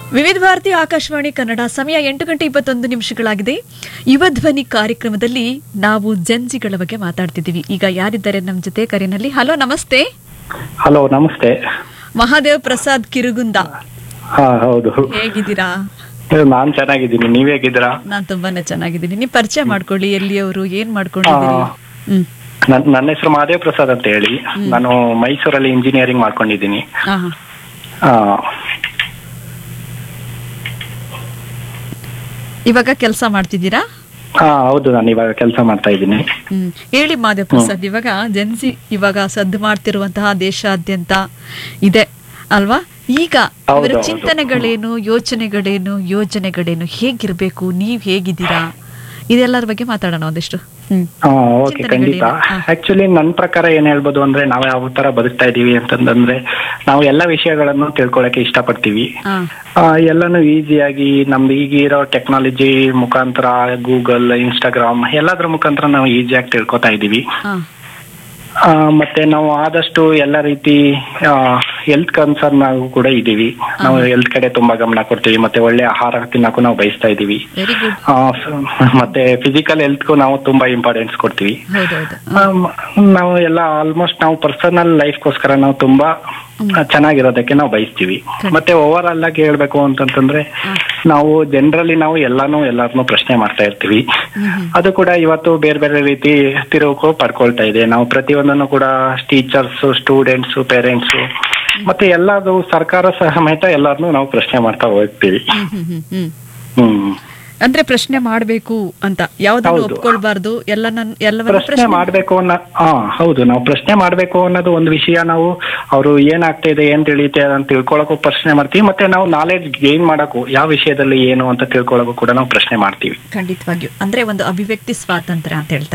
ವಿವಿಧ ಭಾರತಿ ಆಕಾಶವಾಣಿ ಕನ್ನಡ ಸಮಯ ಎಂಟು ಗಂಟೆ ಇಪ್ಪತ್ತೊಂದು ನಿಮಿಷಗಳಾಗಿದೆ ಯುವ ಧ್ವನಿ ಕಾರ್ಯಕ್ರಮದಲ್ಲಿ ನಾವು ಜಂಜಿಗಳ ಬಗ್ಗೆ ಮಾತಾಡ್ತಿದ್ದೀವಿ ಈಗ ಯಾರಿದ್ದಾರೆ ನಮ್ಮ ಜೊತೆ ಕರೆನಲ್ಲಿ ಹಲೋ ನಮಸ್ತೆ ಹಲೋ ನಮಸ್ತೆ ಮಹಾದೇವ್ ಪ್ರಸಾದ್ ಕಿರುಗುಂದ ಹಾ ಹೌದು ಹೇಗಿದ್ದೀರಾ ನಾನ್ ಚೆನ್ನಾಗಿದ್ದೀನಿ ನೀವ್ ಹೇಗಿದ್ದೀರಾ ನಾನ್ ತುಂಬಾನೇ ಚೆನ್ನಾಗಿದ್ದೀನಿ ನೀವು ಪರಿಚಯ ಮಾಡ್ಕೊಳ್ಳಿ ಎಲ್ಲಿಯವರು ಏನ್ ಮಾಡ್ಕೊಂಡಿದ್ದೀರಿ ಆ. ಹ್ಮ್ ನನ್ ನನ್ನ ಹೆಸರು ಮಹಾದೇವ್ ಪ್ರಸಾದ್ ಅಂತ ಹೇಳಿ ನಾನು ಮೈಸೂರಲ್ಲಿ ಇಂಜಿನಿಯರಿಂಗ್ ಮಾಡ್ಕೊಂಡಿದ್ದೀನಿ ಹಾ ಹಾ. ಆ, ಇವಾಗ ಕೆಲಸ ಮಾಡ್ತಿದ್ದೀರಾ ಹಾ ಹೌದು ನಾನು ಇವಾಗ ಕೆಲಸ ಮಾಡ್ತಾ ಇದ್ದೀನಿ ಹ್ಮ್ ಹೇಳಿ ಮಾದೇವ್ ಪ್ರಸಾದ್ ಇವಾಗ ಜನ್ಸಿ ಇವಾಗ ಸದ್ದು ಮಾಡ್ತಿರುವಂತಹ ದೇಶಾದ್ಯಂತ ಇದೆ ಅಲ್ವಾ ಈಗ ಹೌದು, ಇವರ ಹೌದು. ಚಿಂತನೆಗಳೇನು ಯೋಚನೆಗಳೇನು ಯೋಜನೆಗಳೇನು ಹೇಗಿರ್ಬೇಕು ನೀವ್ ಹೇಗಿದ್ದೀರಾ ಇದೆಲ್ಲರ ಬಗ್ಗೆ ಮಾತಾಡೋಣ ಒಂದಿಷ್ಟು ಹ್ಮ್ ಓಕೆ ಚಿಂತನೆಗಳೇನು? ಖಂಡಿತ ಹಾ. ಆಕ್ಚುಲಿ ನನ್ನ ಪ್ರಕಾರ ಏನ್ ಹೇಳ್ಬೋದು ಅಂದ್ರೆ ನಾವು ಯಾವ ತರ ಬದುಕ್ತಾ ಇದೀವಿ ಅಂತಂದ್ರೆ ನಾವು ಎಲ್ಲ ವಿಷಯಗಳನ್ನು ತಿಳ್ಕೊಳಕ್ಕೆ ಇಷ್ಟಪಡ್ತೀವಿ ಹಾ ಆ, ಎಲ್ಲಾನು ಈಸಿಯಾಗಿ ನಮ್ದು ಈಗಿರೋ ಟೆಕ್ನಾಲಜಿ ಮುಖಾಂತರ ಗೂಗಲ್ ಇನ್ಸ್ಟಾಗ್ರಾಮ್ ಎಲ್ಲದ್ರ ಮುಖಾಂತರ ನಾವು ಈಸಿಯಾಗಿ ತಿಳ್ಕೊತಾ ಇದೀವಿ ಹಾ ಆ, ಮತ್ತೆ ನಾವು ಆದಷ್ಟು ಎಲ್ಲ ರೀತಿ ಹೆಲ್ತ್ ಕನ್ಸರ್ನ್ ನಾವು ಕೂಡ ಇದೀವಿ ನಾವು ಹೆಲ್ತ್ ಕಡೆ ತುಂಬಾ ಗಮನ ಕೊಡ್ತೀವಿ ಮತ್ತೆ ಒಳ್ಳೆ ಆಹಾರ ತಿನ್ನಕ್ಕೂ ನಾವು ಬಯಸ್ತಾ ಇದೀವಿ ವೆರಿ ಗುಡ್ ಆ, ಸ- ಮತ್ತೆ ಫಿಸಿಕಲ್ ಹೆಲ್ತ್ಗೂ ನಾವು ತುಂಬಾ ಇಂಪಾರ್ಟೆನ್ಸ್ ಕೊಡ್ತೀವಿ ಹೌದೌದು ಆ, ಮ- ನಾವು ಎಲ್ಲ ಆಲ್ಮೋಸ್ಟ್ ನಾವು ಪರ್ಸನಲ್ ಲೈಫ್ಗೋಸ್ಕರ ನಾವು ತುಂಬಾ ಚೆನ್ನಾಗಿರೋದಕ್ಕೆ ನಾವು ಬಯಸ್ತೀವಿ ಮತ್ತೆ ಓವರ್ ಆಲ್ ಆಗಿ ಹೇಳ್ಬೇಕು ಅಂತಂತಂದ್ರೆ ನಾವು ಜನರಲಿ ನಾವು ಎಲ್ಲಾನು ಎಲ್ಲಾರನ್ನೂ ಪ್ರಶ್ನೆ ಮಾಡ್ತಾ ಇರ್ತೀವಿ ಅದು ಕೂಡ ಇವತ್ತು ಬೇರೆ ಬೇರೆ ರೀತಿ ತಿರುವು ಪಡ್ಕೊಳ್ತಾ ಇದೆ ನಾವು ಪ್ರತಿಯೊಂದನ್ನು ಕೂಡ ಟೀಚರ್ಸ್ ಸ್ಟೂಡೆಂಟ್ಸ್ ಪೇರೆಂಟ್ಸ್ ಮತ್ತೆ ಎಲ್ಲದು ಸರ್ಕಾರ ಸಮೇತ ಎಲ್ಲಾರನ್ನೂ ನಾವು ಪ್ರಶ್ನೆ ಮಾಡ್ತಾ ಹೋಗ್ತೀವಿ ಹ್ಮ್ ಹ್ಮ್ ಹ್ಮ್ ಹ್ಮ್ ಹ್ಮ್ ಅಂದ್ರೆ ಪ್ರಶ್ನೆ ಮಾಡ್ಬೇಕು ಅಂತ ಯಾವ್ದನ್ನು ಹೌದು. ಒಪ್ಕೊಳ್ಬಾರ್ದು ಎಲ್ಲನ ಎಲ್ಲವನ್ನ ಪ್ರಶ್ನೆ ಪ್ರಶ್ನೆ ಮಾಡ್ಬೇಕು ಅನ್ನೋ ಹಾ ಹೌದು ನಾವು ಪ್ರಶ್ನೆ ಮಾಡ್ಬೇಕು ಅನ್ನೋದು ಒಂದು ವಿಷಯ ನಾವು ಅವರು ಏನಾಗ್ತಾ ಇದೆ ಏನ್ ತಿಳಿಯುತ್ತೆ ಅಂತ ತಿಳ್ಕೊಳಕ್ಕೂ ಪ್ರಶ್ನೆ ಮಾಡ್ತೀವಿ ಮತ್ತೆ ನಾವು ನಾಲೆಡ್ಜ್ ಗೇನ್ ಮಾಡಕ್ಕೂ ಯಾವ ವಿಷಯದಲ್ಲಿ ಏನು ಅಂತ ತಿಳ್ಕೊಳಕ್ಕೂ ಕೂಡ ನಾವು ಪ್ರಶ್ನೆ ಮಾಡ್ತೀವಿ ಖಂಡಿತವಾಗಿಯೂ ಅಂದ್ರೆ ಒಂದು ಅಭಿವ್ಯಕ್ತಿ ಸ್ವಾತಂತ್ರ್ಯ ಅಂತ ಹೇಳ್ತಾರೆ